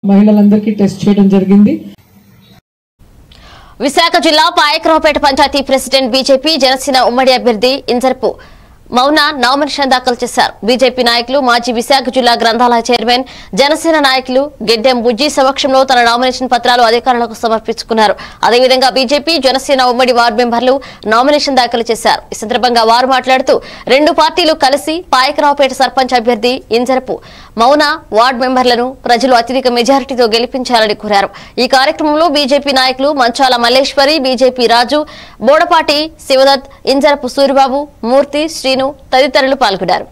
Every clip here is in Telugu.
మహిళలందరికీ టెస్ట్ చేయడం జరిగింది విశాఖ జిల్లా పాయకరావుపేట పంచాయతీ ప్రెసిడెంట్ బీజేపీ జనసేన ఉమ్మడి అభ్యర్థి ఇంజర్పు మౌన నామినేషన్ దాఖలు చేశారు బీజేపీ నాయకులు మాజీ విశాఖ జిల్లా గ్రంథాలయ చైర్మన్ జనసేన నాయకులు గెడ్డెం బుజ్జి సమక్షంలో తన నామినేషన్ పత్రాలు అధికారులకు సమర్పించుకున్నారు అదేవిధంగా బీజేపీ జనసేన ఉమ్మడి వార్డు మెంబర్లు నామినేషన్ దాఖలు చేశారు ఈ సందర్భంగా వారు మాట్లాడుతూ రెండు పార్టీలు కలిసి పాయకరావుపేట సర్పంచ్ అభ్యర్థి ఇంజరపు మౌన వార్డు మెంబర్లను ప్రజలు అత్యధిక మెజారిటీతో గెలిపించాలని కోరారు ఈ కార్యక్రమంలో బీజేపీ నాయకులు మంచాల మల్లేశ్వరి బీజేపీ రాజు బోడపాటి శివదత్ ఇంజరపు సూరిబాబు మూర్తి శ్రీను తదితరులు పాల్గొన్నారు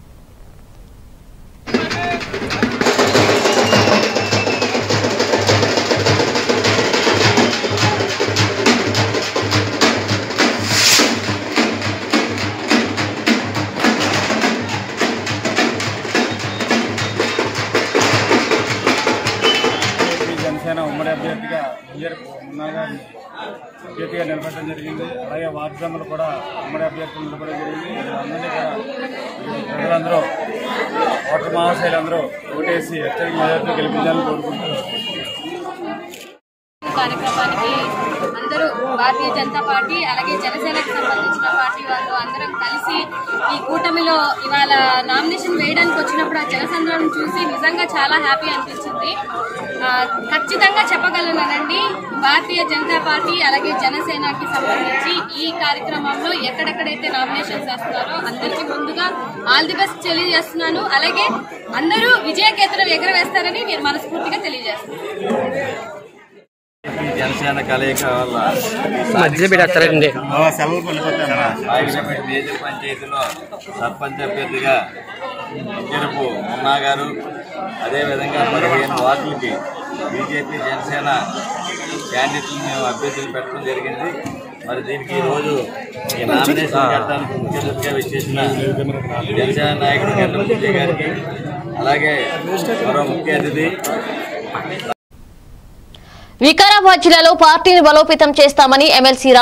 ఈ జనసేన ఉమ్మడి అభ్యర్థిగా ఇంజర్ ఉన్నాగా అభ్యర్థిగా నిలబడడం జరిగింది అలాగే వార్డు మెంబర్లు కూడా ఉమ్మడి అభ్యర్థులు నిలబడడం జరిగింది అందరినీ కూడా ప్రజలందరూ ఓటర్ మహాశైలందరూ ఓటేసి అత్యధిక మెజార్టీ గెలిపించాలని కోరుకుంటున్నారు కార్యక్రమానికి అందరూ భారతీయ జనతా పార్టీ అలాగే జనసేనకు సంబంధించిన పార్టీ వాళ్ళు అందరం కలిసి ఈ కూటమిలో ఇవాళ నామినేషన్ వేయడానికి వచ్చినప్పుడు ఆ జనసంద్రం చూసి నిజంగా చాలా హ్యాపీ అనిపించింది ఆ, ఖచ్చితంగా చెప్పగలనండి భారతీయ జనతా పార్టీ అలాగే జనసేనకి సంబంధించి ఈ కార్యక్రమంలో ఎక్కడెక్కడైతే నామినేషన్స్ వేస్తున్నారో అందరికీ ముందుగా ఆల్ ది బెస్ట్ తెలియజేస్తున్నాను అలాగే అందరూ విజయకేతనం ఎగరవేస్తారని నేను మనస్ఫూర్తిగా తెలియజేస్తున్నాను ఈ జనసేన కలయిక వల్ల మధ్య పెట్టేస్తారండి బాగినపేట నియోజక పంచాయతీలో సర్పంచ్ అభ్యర్థిగా తిరుపు మున్నా గారు అదేవిధంగా పదిహేను వార్డులకి బీజేపీ జనసేన క్యాండిడేట్లను మేము అభ్యర్థులు పెట్టడం జరిగింది మరి దీనికి ఈరోజు ఈ నామినేషన్ కట్టడానికి ముఖ్య అతిథిగా విచ్చేసిన జనసేన నాయకుడు గంట విజయ్ గారికి అలాగే మరో ముఖ్య అతిథి వికారాబాద్ జిల్లాలో పార్టీని బలోపేతం చేస్తామని ఎమ్మెల్సీ